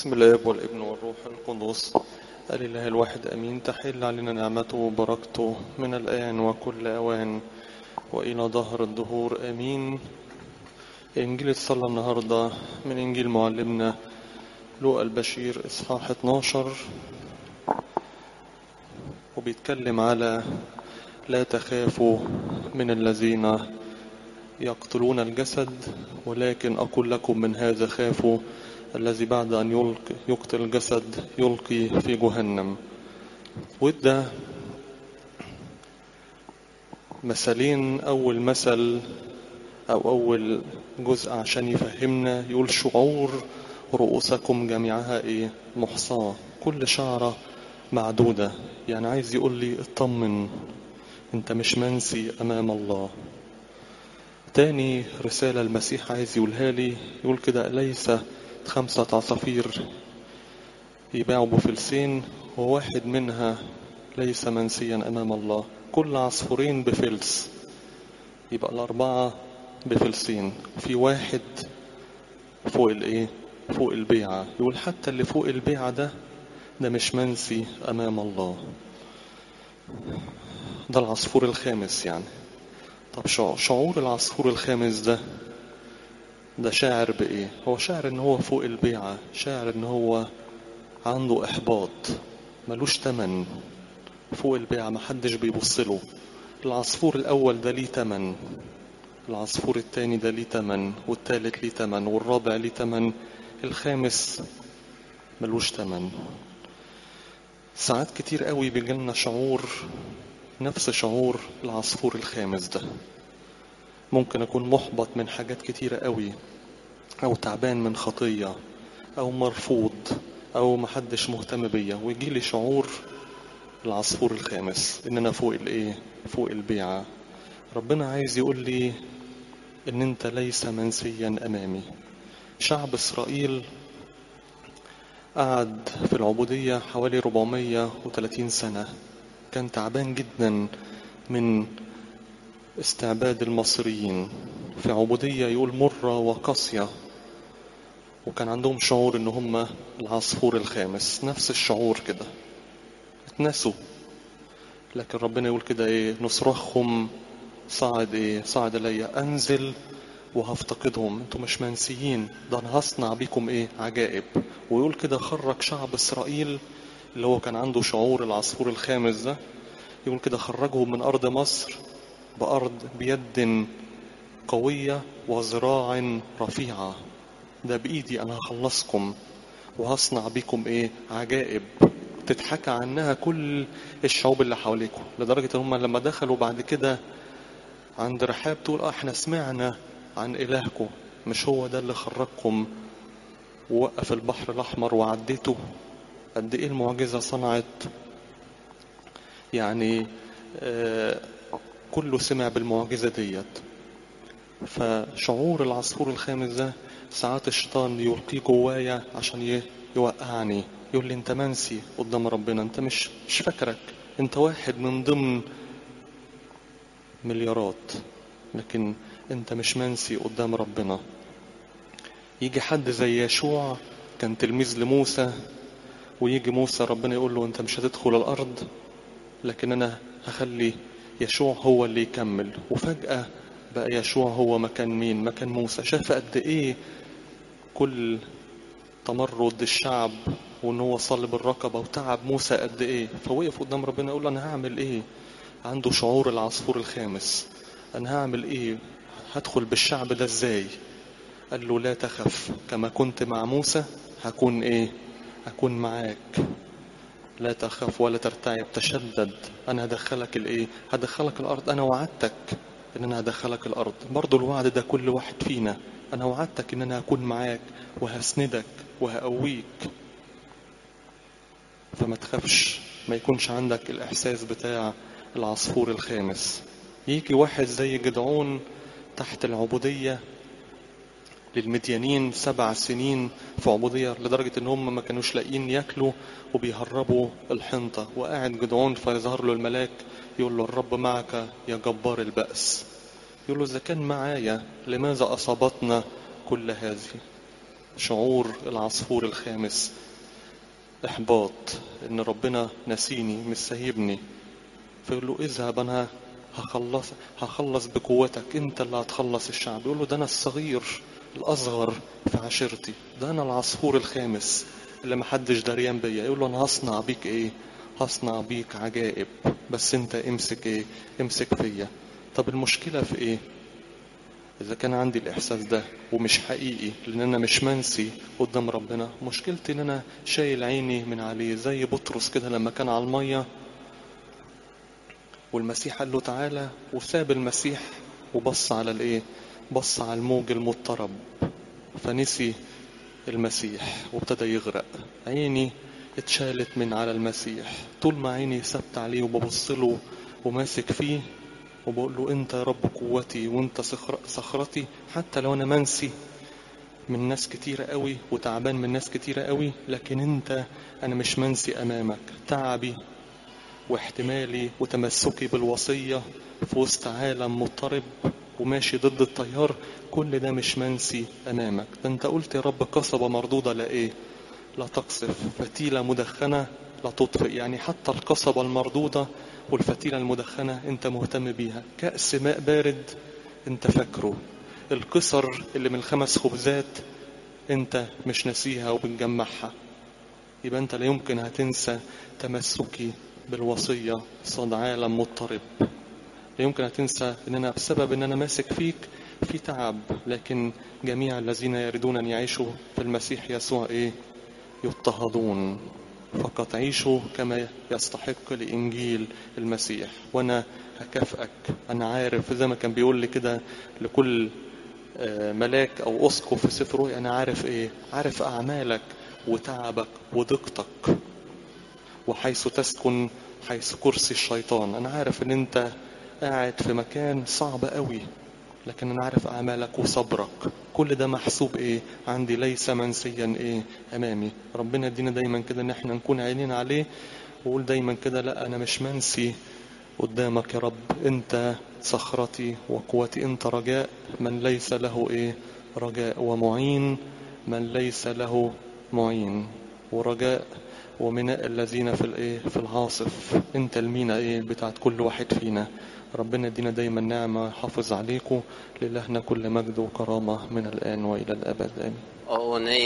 بسم الاب والابن والروح القدس الإله الواحد أمين تحل علينا نعمته وبركته من الآن وكل أوان وإلى ظهر الدهور آمين إنجيل الصلاة النهاردة من إنجيل معلمنا لوقا البشير إصحاح 12 وبيتكلم على لا تخافوا من الذين يقتلون الجسد ولكن أقول لكم من هذا خافوا الذي بعد أن يلقي يقتل الجسد يلقي في جهنم وده مثلين أول مثل أو أول جزء عشان يفهمنا يقول شعور رؤوسكم جميعها إيه محصاة كل شعرة معدودة يعني عايز يقول لي اطمن انت مش منسي أمام الله تاني رسالة المسيح عايز يقولها لي يقول كده ليس خمسة عصافير يباعوا بفلسين وواحد منها ليس منسيا أمام الله كل عصفورين بفلس يبقى الأربعة بفلسين في واحد فوق الإيه فوق البيعة يقول حتى اللي فوق البيعة ده ده مش منسي أمام الله ده العصفور الخامس يعني طب شعور العصفور الخامس ده ده شاعر بإيه هو شاعر ان هو فوق البيعة شاعر ان هو عنده إحباط ملوش تمن فوق البيعة محدش بيبصله العصفور الأول ده ليه تمن العصفور التاني ده ليه تمن والتالت ليه تمن والرابع ليه تمن الخامس ملوش تمن ساعات كتير قوي بيجيلنا شعور نفس شعور العصفور الخامس ده ممكن أكون محبط من حاجات كتيرة قوي أو تعبان من خطية أو مرفوض أو محدش مهتم بيا ويجي لي شعور العصفور الخامس إن أنا فوق الإيه فوق البيعة ربنا عايز يقول لي إن أنت ليس منسيا أمامي شعب إسرائيل قعد في العبودية حوالي 430 سنة كان تعبان جدا من استعباد المصريين في عبودية يقول مرة وقاسية وكان عندهم شعور ان هم العصفور الخامس نفس الشعور كده اتنسوا لكن ربنا يقول كده ايه نصرخهم صعد ايه صعد ليا انزل وهفتقدهم انتوا مش منسيين ده انا هصنع بيكم ايه عجائب ويقول كده خرج شعب اسرائيل اللي هو كان عنده شعور العصفور الخامس ده يقول كده خرجهم من ارض مصر بأرض بيد قوية وذراع رفيعة ده بإيدي أنا هخلصكم وهصنع بكم إيه عجائب تتحكى عنها كل الشعوب اللي حواليكم لدرجة إن هم لما دخلوا بعد كده عند رحاب تقول آه إحنا سمعنا عن إلهكم مش هو ده اللي خرجكم ووقف البحر الأحمر وعديته قد إيه المعجزة صنعت يعني آه كله سمع بالمعجزة ديت فشعور العصفور الخامس ده ساعات الشيطان يلقيه جوايا عشان يوقعني يقول لي انت منسي قدام ربنا انت مش مش فاكرك انت واحد من ضمن مليارات لكن انت مش منسي قدام ربنا يجي حد زي يشوع كان تلميذ لموسى ويجي موسى ربنا يقول له انت مش هتدخل الارض لكن انا هخلي يشوع هو اللي يكمل وفجأة بقى يشوع هو مكان مين مكان موسى شاف قد ايه كل تمرد الشعب وان هو صلب الرقبة وتعب موسى قد ايه فوقف قدام ربنا يقول انا هعمل ايه عنده شعور العصفور الخامس انا هعمل ايه هدخل بالشعب ده ازاي قال له لا تخف كما كنت مع موسى هكون ايه هكون معاك لا تخاف ولا ترتعب تشدد انا هدخلك الايه هدخلك الارض انا وعدتك ان انا هدخلك الارض برضو الوعد ده كل واحد فينا انا وعدتك ان انا هكون معاك وهسندك وهقويك فما تخافش ما يكونش عندك الاحساس بتاع العصفور الخامس يجي واحد زي جدعون تحت العبودية للمديانين سبع سنين في عبودية لدرجة ان هم ما كانوش لاقيين ياكلوا وبيهربوا الحنطة وقاعد جدعون فيظهر له الملاك يقول له الرب معك يا جبار البأس يقول له إذا كان معايا لماذا أصابتنا كل هذه شعور العصفور الخامس إحباط إن ربنا نسيني مش سايبني فيقول له اذهب أنا هخلص هخلص بقوتك أنت اللي هتخلص الشعب يقول له ده أنا الصغير الأصغر في عشيرتي ده أنا العصفور الخامس اللي محدش دريان بيا يقول له أنا هصنع بيك إيه هصنع بيك عجائب بس أنت امسك إيه امسك فيا طب المشكلة في إيه إذا كان عندي الإحساس ده ومش حقيقي لأن أنا مش منسي قدام ربنا مشكلتي إن أنا شايل عيني من عليه زي بطرس كده لما كان على المية والمسيح قال له تعالى وساب المسيح وبص على الإيه بص على الموج المضطرب فنسي المسيح وابتدى يغرق عيني اتشالت من على المسيح طول ما عيني ثابتة عليه وببص له وماسك فيه وبقول له انت يا رب قوتي وانت صخر- صخرتي حتى لو انا منسي من ناس كتيرة قوي وتعبان من ناس كتيرة قوي لكن انت انا مش منسي امامك تعبي واحتمالي وتمسكي بالوصية في وسط عالم مضطرب وماشي ضد التيار كل ده مش منسي امامك ده انت قلت يا رب قصبة مردودة لا ايه لا تقصف فتيلة مدخنة لا تطفئ يعني حتى القصبة المردودة والفتيلة المدخنة انت مهتم بيها كأس ماء بارد انت فاكره القصر اللي من الخمس خبزات انت مش ناسيها وبتجمعها يبقى انت لا يمكن هتنسى تمسكي بالوصية صد عالم مضطرب لا يمكن هتنسى ان انا بسبب ان انا ماسك فيك في تعب لكن جميع الذين يريدون ان يعيشوا في المسيح يسوع ايه يضطهدون فقط عيشوا كما يستحق لإنجيل المسيح وأنا هكافئك أنا عارف زي ما كان بيقول لي كده لكل آه، ملاك أو أسقف في سفره أنا عارف إيه عارف أعمالك وتعبك ودقتك وحيث تسكن حيث كرسي الشيطان أنا عارف إن أنت قاعد في مكان صعب قوي لكن أنا عارف أعمالك وصبرك كل ده محسوب إيه عندي ليس منسيا إيه أمامي ربنا يدينا دايما كده إن إحنا نكون عينين عليه وقول دايما كده لا أنا مش منسي قدامك يا رب أنت صخرتي وقوتي أنت رجاء من ليس له إيه رجاء ومعين من ليس له معين ورجاء ومناء الذين في الايه في العاصف انت المينا ايه بتاعت كل واحد فينا ربنا يدينا دايما نعمة حافظ عليكم لإلهنا كل مجد وكرامة من الآن وإلى الأبد آمين أغنية